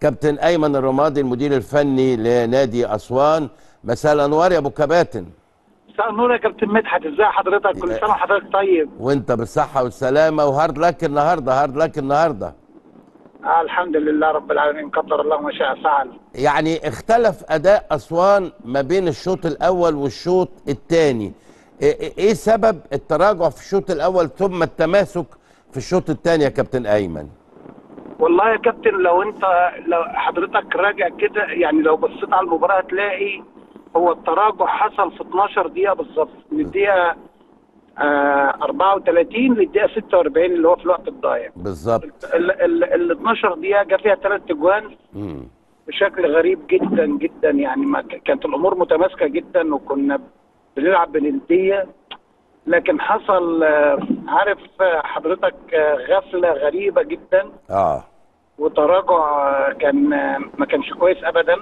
كابتن ايمن الرمادي المدير الفني لنادي اسوان مساء الانوار يا ابو كباتن مساء النور يا كابتن مدحت ازي حضرتك كل سنه وحضرتك طيب وانت بالصحه والسلامه وهارد لك النهارده هارد لك النهارده آه الحمد لله رب العالمين قدر الله ما شاء فعل يعني اختلف اداء اسوان ما بين الشوط الاول والشوط الثاني ايه إيه سبب التراجع في الشوط الاول ثم التماسك في الشوط الثاني يا كابتن ايمن والله يا كابتن لو انت لو حضرتك راجع كده يعني لو بصيت على المباراه هتلاقي هو التراجع حصل في 12 دقيقه بالظبط من الدقيقه آه 34 للدقيقه 46 اللي هو في الوقت الضايع بالظبط ال ال- ال 12 دقيقه جه فيها ثلاث اجوان مم. بشكل غريب جدا جدا يعني ما ك- كانت الامور متماسكه جدا وكنا بنلعب بنديه لكن حصل آه، عارف آه، حضرتك آه، غفله غريبه جدا اه وتراجع آه، كان آه، ما كانش كويس ابدا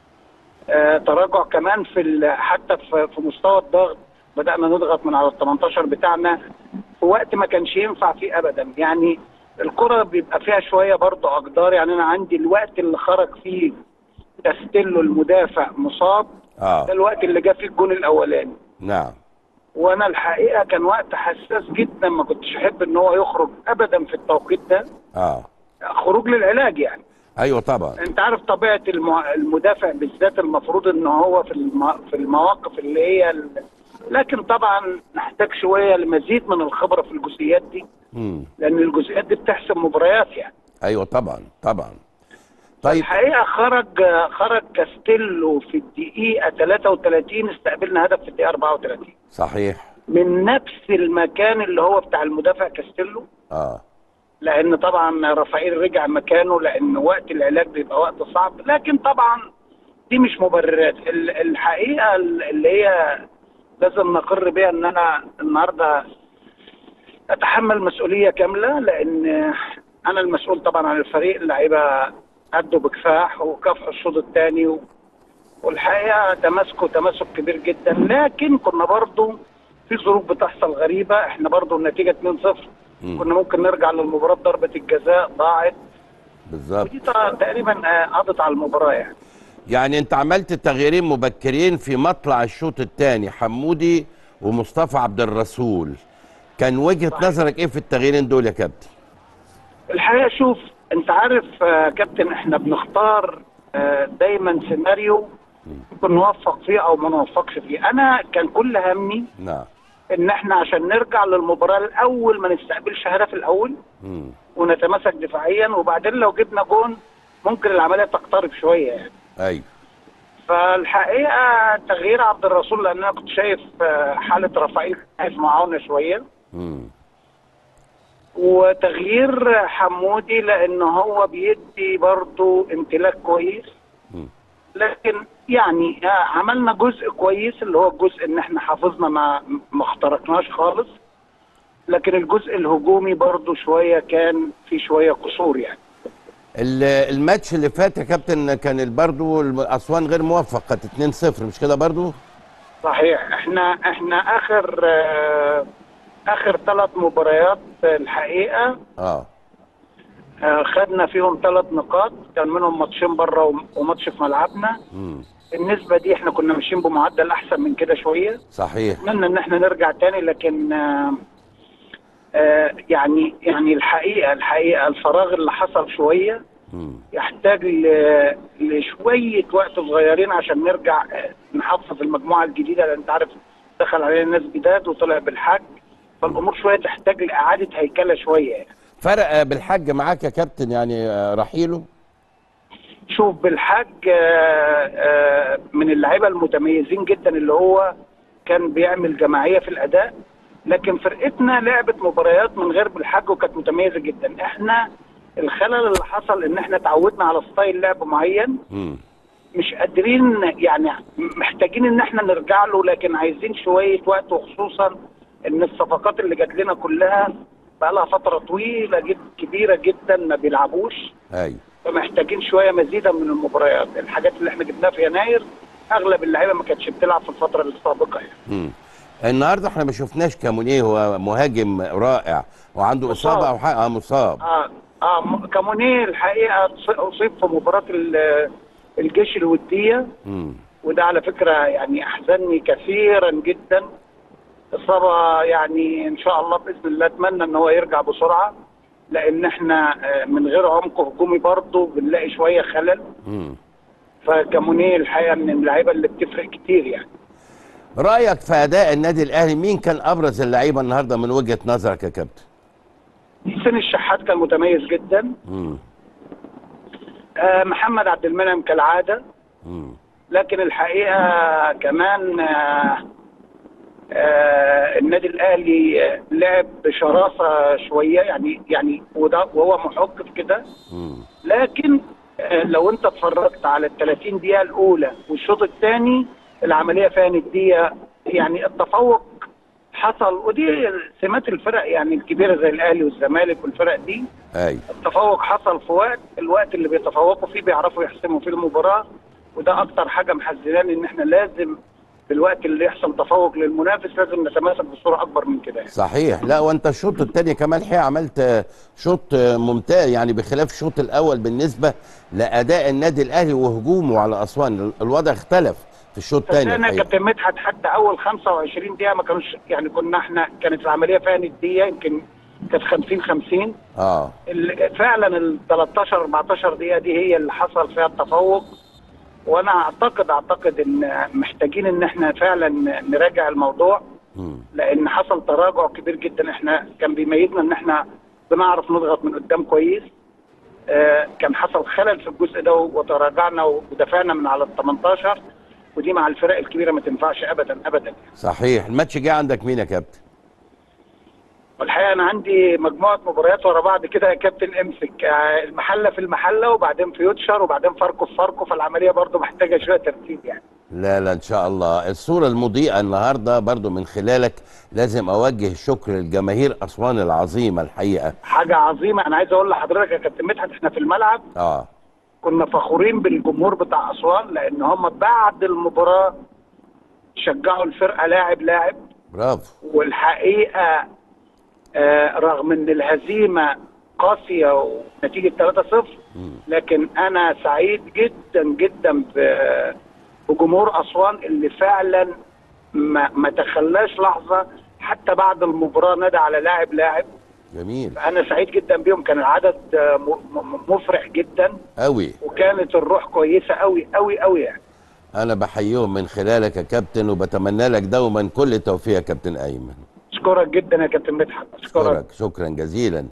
آه، تراجع كمان في ال- حتى في في مستوى الضغط بدانا نضغط من على ال 18 بتاعنا في وقت ما كانش ينفع فيه ابدا يعني الكره بيبقى فيها شويه برضه اقدار يعني انا عندي الوقت اللي خرج فيه كاستيلو المدافع مصاب اه ده الوقت اللي جه فيه الجون الاولاني نعم وانا الحقيقه كان وقت حساس جدا ما كنتش احب ان هو يخرج ابدا في التوقيت ده اه خروج للعلاج يعني ايوه طبعا انت عارف طبيعه المع- المدافع بالذات المفروض ان هو في الم- في المواقف اللي هي ال... لكن طبعا نحتاج شويه لمزيد من الخبره في الجزئيات دي مم. لان الجزئيات دي بتحسم مباريات يعني ايوه طبعا طبعا طيب الحقيقه خرج خرج كاستيلو في الدقيقه 33 استقبلنا هدف في الدقيقه 34 صحيح من نفس المكان اللي هو بتاع المدافع كاستيلو اه لان طبعا رافائيل رجع مكانه لان وقت العلاج بيبقى وقت صعب لكن طبعا دي مش مبررات ال- الحقيقه اللي هي لازم نقر بيها ان انا النهارده اتحمل مسؤوليه كامله لان انا المسؤول طبعا عن الفريق اللعيبه ادوا بكفاح وكافحوا الشوط الثاني و... والحقيقه تماسكوا تماسك كبير جدا لكن كنا برضو في ظروف بتحصل غريبه احنا برضو النتيجه 2-0 مم. كنا ممكن نرجع للمباراه ضربه الجزاء ضاعت بالظبط ودي ط- تقريبا آه، قضت على المباراه يعني يعني انت عملت تغييرين مبكرين في مطلع الشوط الثاني حمودي ومصطفى عبد الرسول كان وجهة نظرك ايه في التغييرين دول يا كابتن الحقيقه شوف انت عارف آه، كابتن احنا بنختار آه، دايما سيناريو ممكن نوفق فيه او ما نوفقش فيه انا كان كل همي نعم ان احنا عشان نرجع للمباراه الاول ما نستقبلش هدف الاول مم. ونتماسك دفاعيا وبعدين لو جبنا جون ممكن العمليه تقترب شويه يعني ايوه فالحقيقه تغيير عبد الرسول لان انا كنت شايف آه، حاله رفائيل خايف معانا شويه مم. وتغيير حمودي لان هو بيدي برضه امتلاك كويس مم. لكن يعني آه، عملنا جزء كويس اللي هو الجزء ان احنا حافظنا ما ما اخترقناش خالص لكن الجزء الهجومي برضه شويه كان في شويه قصور يعني ال- الماتش اللي فات يا كابتن كان برضه اسوان غير موفق كانت 2-0 مش كده برضه صحيح احنا احنا اخر آه، اخر ثلاث مباريات آه، الحقيقه اه آه، خدنا فيهم ثلاث نقاط كان منهم ماتشين بره وم- وماتش في ملعبنا مم. النسبه دي احنا كنا ماشيين بمعدل احسن من كده شويه صحيح اتمنى ان احنا نرجع تاني لكن آه، آه، يعني يعني الحقيقه الحقيقه الفراغ اللي حصل شويه مم. يحتاج ل- لشويه وقت صغيرين عشان نرجع آه، نحفظ المجموعه الجديده لان انت عارف دخل علينا ناس جداد وطلع بالحج فالامور شويه تحتاج لاعاده هيكله شويه يعني. فرق آه، بالحج معاك يا كابتن يعني آه، رحيله شوف بالحج آه، آه، من اللعيبه المتميزين جدا اللي هو كان بيعمل جماعيه في الاداء لكن فرقتنا لعبت مباريات من غير بالحج وكانت متميزه جدا احنا الخلل اللي حصل ان احنا اتعودنا على ستايل لعب معين مم. مش قادرين يعني محتاجين ان احنا نرجع له لكن عايزين شويه وقت وخصوصا ان الصفقات اللي جات لنا كلها بقى لها فتره طويله جد كبيره جدا ما بيلعبوش ايوه فمحتاجين شويه مزيدا من المباريات الحاجات اللي احنا جبناها في يناير اغلب اللعيبه ما كانتش بتلعب في الفتره السابقه يعني مم. النهارده احنا ما شفناش كامونيه هو مهاجم رائع وعنده مصاب. اصابه او حاجه اه مصاب اه اه م- كامونيه الحقيقه أص- اصيب في مباراه ال- الجيش الوديه مم. وده على فكره يعني احزنني كثيرا جدا اصابه يعني ان شاء الله باذن الله اتمنى ان هو يرجع بسرعه لان احنا آه، من غير عمق هجومي برضه بنلاقي شويه خلل مم. فكامونيه الحقيقه من اللعيبه اللي بتفرق كتير يعني رايك في اداء النادي الاهلي مين كان ابرز اللعيبه النهارده من وجهه نظرك يا كابتن حسين الشحات كان متميز جدا مم. آه، محمد عبد المنعم كالعاده مم. لكن الحقيقه كمان آه، آه، النادي الاهلي آه، لعب بشراسه شويه يعني يعني وده وهو محق في كده مم. لكن آه، لو انت اتفرجت على ال 30 دقيقه الاولى والشوط الثاني العمليه فيها نديه يعني التفوق حصل ودي سمات الفرق يعني الكبيره زي الاهلي والزمالك والفرق دي ايوه التفوق حصل في وقت الوقت اللي بيتفوقوا فيه بيعرفوا يحسموا فيه المباراه وده اكتر حاجه محزناني ان احنا لازم في الوقت اللي يحصل تفوق للمنافس لازم نتماسك بصوره اكبر من كده يعني. صحيح لا وانت الشوط الثاني كمان الحقيقه عملت آه، شوط آه، ممتاز يعني بخلاف الشوط الاول بالنسبه لاداء النادي الاهلي وهجومه على اسوان ال- الوضع اختلف في الشوط الثاني انا الحقيقه كابتن مدحت حتى اول 25 دقيقه ما كانوش يعني كنا احنا كانت العمليه فيها نديه يمكن كانت 50 50 اه ال- فعلا ال 13 14 دقيقه دي هي اللي حصل فيها التفوق وانا اعتقد اعتقد ان محتاجين ان احنا فعلا نراجع الموضوع مم. لان حصل تراجع كبير جدا احنا كان بيميزنا ان احنا بنعرف نضغط من قدام كويس آه كان حصل خلل في الجزء ده وتراجعنا ودافعنا من على ال 18 ودي مع الفرق الكبيره ما تنفعش ابدا ابدا صحيح الماتش جه عندك مين يا كابتن والحقيقه انا عندي مجموعه مباريات ورا بعض كده يا كابتن امسك آه، المحله في المحله وبعدين فيوتشر وبعدين فاركو في فاركو فالعمليه برضو محتاجه شويه ترتيب يعني لا لا ان شاء الله الصوره المضيئه النهارده برضو من خلالك لازم اوجه الشكر للجماهير اسوان العظيمه الحقيقه حاجه عظيمه انا عايز اقول لحضرتك يا كابتن مدحت احنا في الملعب اه كنا فخورين بالجمهور بتاع اسوان لان هم بعد المباراه شجعوا الفرقه لاعب لاعب برافو والحقيقه آه، رغم ان الهزيمه قاسيه ونتيجه 3-0 لكن انا سعيد جدا جدا ب- بجمهور اسوان اللي فعلا ما, ما تخلاش لحظه حتى بعد المباراه نادى على لاعب لاعب جميل انا سعيد جدا بيهم كان العدد آه، م- م- مفرح جدا قوي وكانت الروح كويسه قوي قوي قوي يعني انا بحييهم من خلالك يا كابتن وبتمنى لك دوما كل التوفيق يا كابتن ايمن اشكرك جدا يا كابتن مدحت اشكرك اشكرك شكرا جزيلا